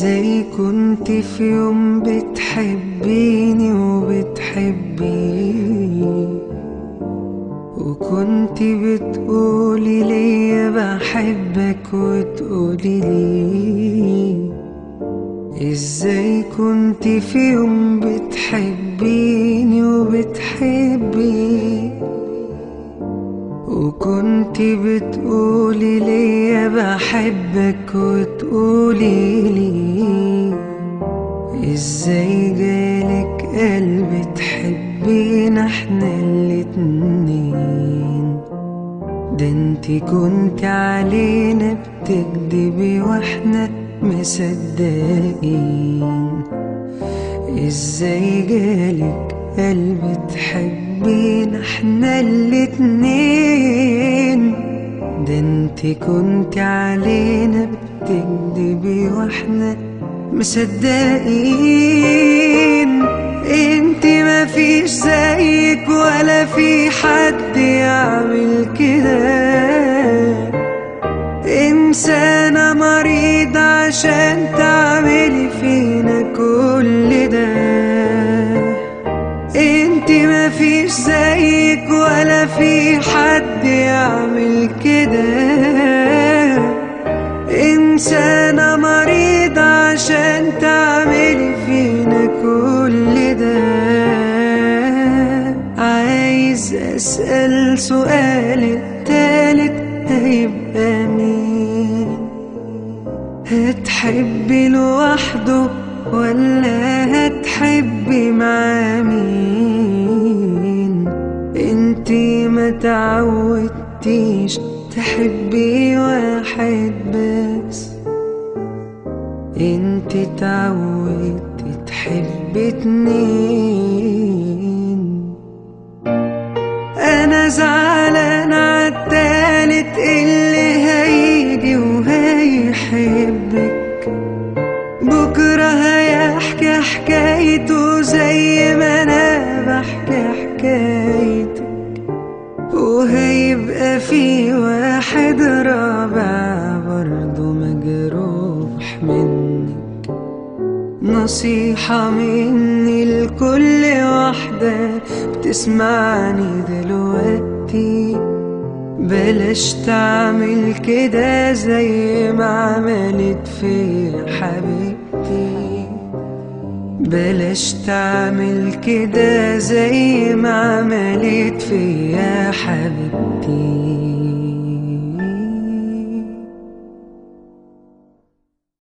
ازاي كنت في يوم بتحبيني وبتحبيه وكنت بتقولي ليا بحبك وتقولي لي ازاي كنت في يوم بتحبيني وبتحبي وكنت بتقولي ليا بحبك وتقولي لي ازاي جالك قلب تحبينا احنا الاتنين ده انت كنت علينا بتكدبي واحنا مصدقين ازاي جالك قلب تحبينا احنا الاتنين ده انت كنت علينا بتكدبي واحنا مصدقين انت ما فيش زيك ولا في حد يعمل كده إنسانة مريضة عشان تعملي فينا كل ده انت ما فيش زيك ولا في حد يعمل كده إنسانة مريضة عشان تعملي فينا كل ده عايز أسأل سؤال التالت هيبقى مين هتحبي لوحده ولا هتحبي مع مين انتي ما تعودتيش تحبي واحد بس انتي تعودتي تحبي اتنين انا زعلان عالتالت اللي هيجي وهيحبك بكرة هيحكي حكايته زي ما انا بحكي حكايتك وهيبقى في واحد رابع برضه مجروح منك نصيحة مني لكل واحدة بتسمعني دلوقتي بلاش تعمل كده زي ما عملت في حبيبتي بلاش تعمل كده زي ما عملت فيا حبيبتي